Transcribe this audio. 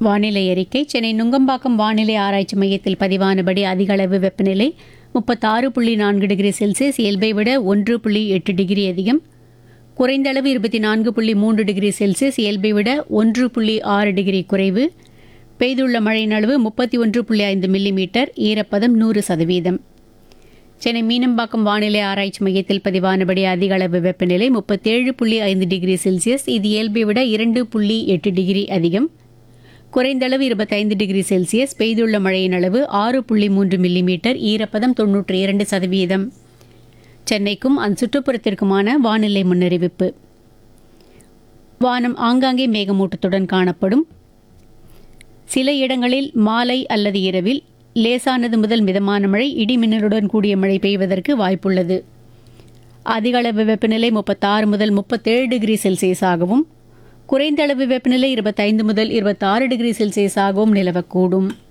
வானிலை அறிக்கை சென்னை நுங்கம்பாக்கம் வானிலை ஆராய்ச்சி மையத்தில் பதிவானபடி அதிக அளவு வெப்பநிலை முப்பத்தாறு புள்ளி நான்கு டிகிரி செல்சியஸ் இயல்பை விட ஒன்று புள்ளி எட்டு டிகிரி அதிகம் குறைந்த அளவு இருபத்தி நான்கு புள்ளி மூன்று டிகிரி செல்சியஸ் இயல்பை விட ஒன்று புள்ளி ஆறு டிகிரி குறைவு பெய்துள்ள மழையின் அளவு முப்பத்தி ஒன்று புள்ளி ஐந்து மில்லிமீட்டர் ஈரப்பதம் நூறு சதவீதம் சென்னை மீனம்பாக்கம் வானிலை ஆராய்ச்சி மையத்தில் பதிவானபடி அதிக அளவு வெப்பநிலை முப்பத்தேழு புள்ளி ஐந்து டிகிரி செல்சியஸ் இது இயல்பை விட இரண்டு புள்ளி எட்டு டிகிரி அதிகம் குறைந்த அளவு இருபத்தைந்து டிகிரி செல்சியஸ் பெய்துள்ள மழையின் அளவு ஆறு புள்ளி மூன்று மில்லிமீட்டர் ஈரப்பதம் தொன்னூற்றி இரண்டு சதவீதம் சென்னைக்கும் அந்த சுற்றுப்புறத்திற்குமான வானிலை முன்னறிவிப்பு வானம் ஆங்காங்கே மேகமூட்டத்துடன் காணப்படும் சில இடங்களில் மாலை அல்லது இரவில் லேசானது முதல் மிதமான மழை இடிமின்னலுடன் கூடிய மழை பெய்வதற்கு வாய்ப்புள்ளது அதிக அளவு வெப்பநிலை முப்பத்தாறு முதல் முப்பத்தேழு டிகிரி செல்சியஸாகவும் குறைந்த அளவு வெப்பநிலை இருபத்தைந்து முதல் இருபத்தாறு டிகிரி செல்சியஸாகவும் நிலவக்கூடும்